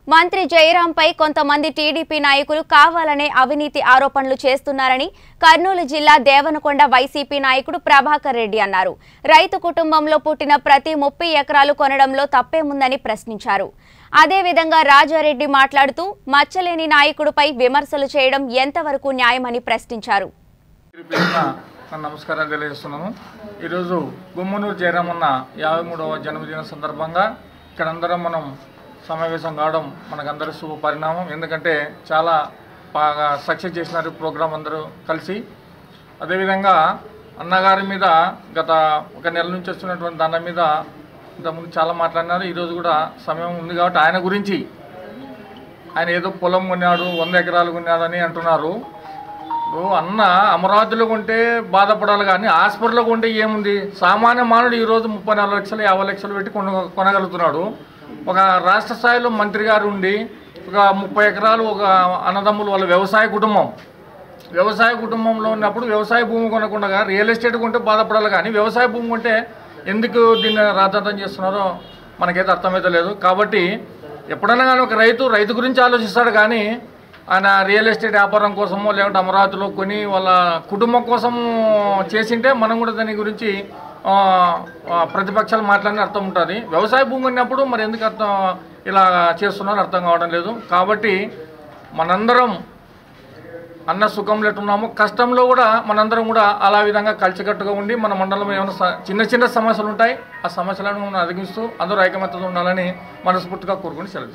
మంత్రి జయరాంపై కొంతమంది టీడీపీ నాయకులు కావాలనే అవినీతి ఆరోపణలు చేస్తున్నారని కర్నూలు జిల్లా దేవనకొండ వైసీపీ నాయకుడు ప్రభాకర్ రెడ్డి అన్నారు రైతు కుటుంబంలో పుట్టిన ప్రతి ముప్పై ఎకరాలు కొనడంలో తప్పేముందని ప్రశ్నించారు అదేవిధంగా రాజారెడ్డి మాట్లాడుతూ మచ్చలేని నాయకుడిపై విమర్శలు చేయడం ఎంతవరకు న్యాయమని ప్రశ్నించారు పేరున నా నమస్కారాలు తెలియజేస్తున్నాను ఈరోజు గుమ్మనూరు జయరామన్న యాభై మూడవ జన్మదిన సందర్భంగా ఇక్కడ అందరం మనం సమావేశం కావడం మనకందరి శుభ పరిణామం ఎందుకంటే చాలా బాగా సక్సెస్ చేసినారు ప్రోగ్రాం అందరూ కలిసి అదేవిధంగా అన్నగారి మీద గత ఒక నెల నుంచి వస్తున్నటువంటి దాని మీద ఇంతకుముందు చాలా మాట్లాడినారు ఈరోజు కూడా సమయం ఉంది కాబట్టి ఆయన గురించి ఆయన ఏదో పొలం కొన్నాడు వంద ఎకరాలు కొన్నాడని అంటున్నారు ఇప్పుడు అన్న అమరావతిలో కొంటే బాధపడాలి కానీ హాస్పిటల్లో కొంటే ఏముంది సామాన్య మానవుడు ఈరోజు ముప్పై నాలుగు లక్షలు యాభై లక్షలు పెట్టి కొన కొనగలుగుతున్నాడు ఒక రాష్ట్ర స్థాయిలో మంత్రి గారు ఉండి ఒక ముప్పై ఎకరాలు ఒక అన్నదమ్ములు వాళ్ళ వ్యవసాయ కుటుంబం వ్యవసాయ కుటుంబంలో ఉన్నప్పుడు వ్యవసాయ భూమి కొనకుండా రియల్ ఎస్టేట్ కొంటే బాధపడాలి కానీ వ్యవసాయ భూమి కొంటే ఎందుకు దీన్ని రాద్ధాంతం చేస్తున్నారో మనకైతే అర్థమైతే లేదు కాబట్టి ఎప్పుడైనా కానీ ఒక రైతు రైతు గురించి ఆలోచిస్తాడు కానీ ఆయన రియల్ ఎస్టేట్ వ్యాపారం కోసమో లేకుంటే అమరావతిలో కొని వాళ్ళ కుటుంబం కోసం చేసింటే మనం కూడా దాని గురించి ఆ, ఆ, ప్రతిపక్షాలు మాట్లాడిన అర్థం ఉంటుంది వ్యవసాయ భూమి ఉన్నప్పుడు మరి ఎందుకు అర్థం ఇలా చేస్తున్నారో అర్థం కావడం లేదు కాబట్టి మనందరం అన్న సుఖంలో ఎట్టున్నాము కష్టంలో కూడా మనందరం కూడా అలా విధంగా కలిసికట్టుగా ఉండి మన మండలంలో ఏమైనా స- చిన్న చిన్న సమస్యలు ఉంటాయి ఆ సమస్యలను మనం అధిగమిస్తూ అందరూ ఐకమత్యంతో ఉండాలని మనస్ఫూర్తిగా కోరుకుని సెలవు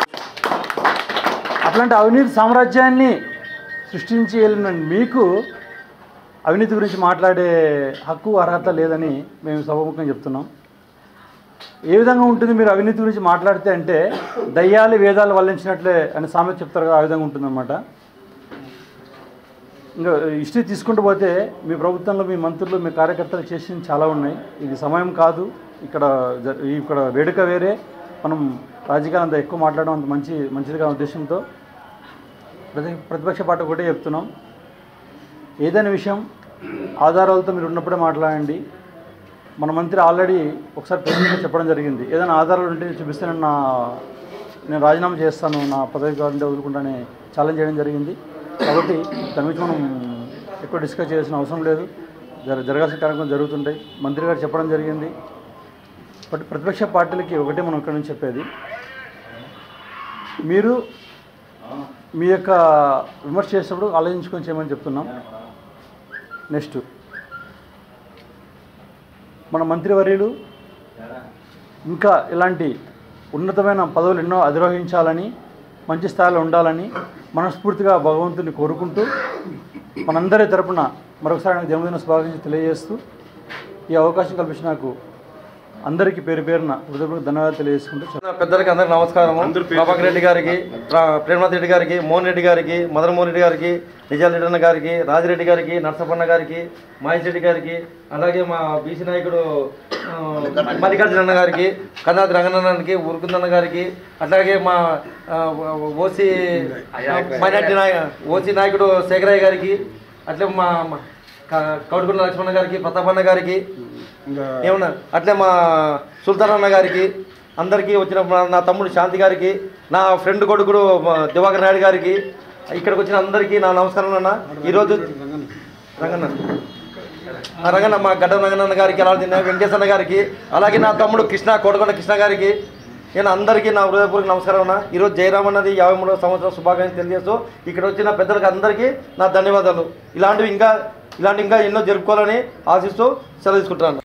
అట్లాంటి అవినీతి సామ్రాజ్యాన్ని సృష్టించి వెళ్ళిన మీకు అవినీతి గురించి మాట్లాడే హక్కు అర్హత లేదని మేము సభముఖంగా చెప్తున్నాం ఏ విధంగా ఉంటుంది మీరు అవినీతి గురించి మాట్లాడితే అంటే దయ్యాలు వేదాలు వల్లించినట్లే అని సామెత చెప్తారు కదా ఆ విధంగా ఉంటుందన్నమాట ఇంకా హిస్టరీ తీసుకుంటూ పోతే మీ ప్రభుత్వంలో మీ మంత్రులు మీ కార్యకర్తలు చేసింది చాలా ఉన్నాయి ఇది సమయం కాదు ఇక్కడ జ- ఇక్కడ వేడుక వేరే మనం రాజకీయాలు అంత ఎక్కువ మాట్లాడడం అంత మంచి మంచిదిగా ఉద్దేశంతో ప్రతి ప్రతిపక్ష పార్టీ ఒకటే చెప్తున్నాం ఏదైనా విషయం ఆధారాలతో మీరు ఉన్నప్పుడే మాట్లాడండి మన మంత్రి ఆల్రెడీ ఒకసారి ప్రెసిడెంట్ చెప్పడం జరిగింది ఏదైనా ఆధారాలు ఉంటే చూపిస్తే నేను నా నేను రాజీనామా చేస్తాను నా పదవి కావాలంటే వదులుకుంటానే ఛాలెంజ్ చేయడం జరిగింది కాబట్టి దాని గురించి మనం ఎక్కువ డిస్కస్ చేయాల్సిన అవసరం లేదు జర జరగాల్సిన కార్యక్రమం జరుగుతుంటాయి మంత్రి గారు చెప్పడం జరిగింది బట్ ప్రతిపక్ష పార్టీలకి ఒకటే మనం ఇక్కడ నుంచి చెప్పేది మీరు మీ యొక్క విమర్శ చేసినప్పుడు ఆలోచించుకొని చేయమని చెప్తున్నాం నెక్స్ట్ మన మంత్రివర్యులు ఇంకా ఇలాంటి ఉన్నతమైన పదవులు ఎన్నో అధిరోహించాలని మంచి స్థాయిలో ఉండాలని మనస్ఫూర్తిగా భగవంతుని కోరుకుంటూ మనందరి తరపున మరొకసారి నాకు జన్మదిన శుభాకాంక్షలు తెలియజేస్తూ ఈ అవకాశం కల్పించిన నాకు అందరికీ పేరు పేరున హృదయపూర్వక ధన్యవాదాలు తెలియజేసుకుంటూ నా పెద్దలకి అందరికి నమస్కారం ప్రభాకర్ రెడ్డి గారికి ప్ర- ప్రేమనాథ్ రెడ్డి గారికి మోహన్ రెడ్డి గారికి మదన్ మోహన్ రెడ్డి గారికి నిజాల్ రెడ్డి అన్న గారికి రాజిరెడ్డి గారికి నరసప్పన్న గారికి మహేష్ రెడ్డి గారికి అలాగే మా బీసీ నాయకుడు ఆ, మల్లికార్జున అన్న గారికి కన్నాది రంగనాథానికి ఉరుకుందన్న గారికి అట్లాగే మా ఆ, ఓసీ మైనార్టీ నాయ ఓసీ నాయకుడు శేఖరయ్య గారికి అట్లే మా మా క- కౌడుకుల లక్ష్మణ గారికి ప్రతాపన్న గారికి ఏమన్నా అట్లే మా సుల్తాన్ అన్న గారికి అందరికీ వచ్చిన మా- నా తమ్ముడు శాంతి గారికి నా ఫ్రెండ్ కొడుకుడు మా దివాకర్ నాయుడు గారికి ఇక్కడికి వచ్చిన అందరికీ నా నమస్కారం అన్న ఈరోజు రంగన్న ఆ రంగన్న మా గడ్డ రంగన్న గారికి అలా వెంకటేశ్వర గారికి అలాగే నా తమ్ముడు కృష్ణ కోటకొండ కృష్ణ గారికి నేను అందరికీ నా హృదయపూర్వక నమస్కారం అన్న ఈరోజు జయరామ్ అన్నది యాభై మూడవ సంవత్సరం శుభాకాంక్షలు తెలియజేస్తూ ఇక్కడ వచ్చిన పెద్దలకు అందరికీ నా ధన్యవాదాలు ఇలాంటివి ఇంకా ఇలాంటి ఇంకా ఎన్నో జరుపుకోవాలని ఆశిస్తూ సెలవు తీసుకుంటున్నాను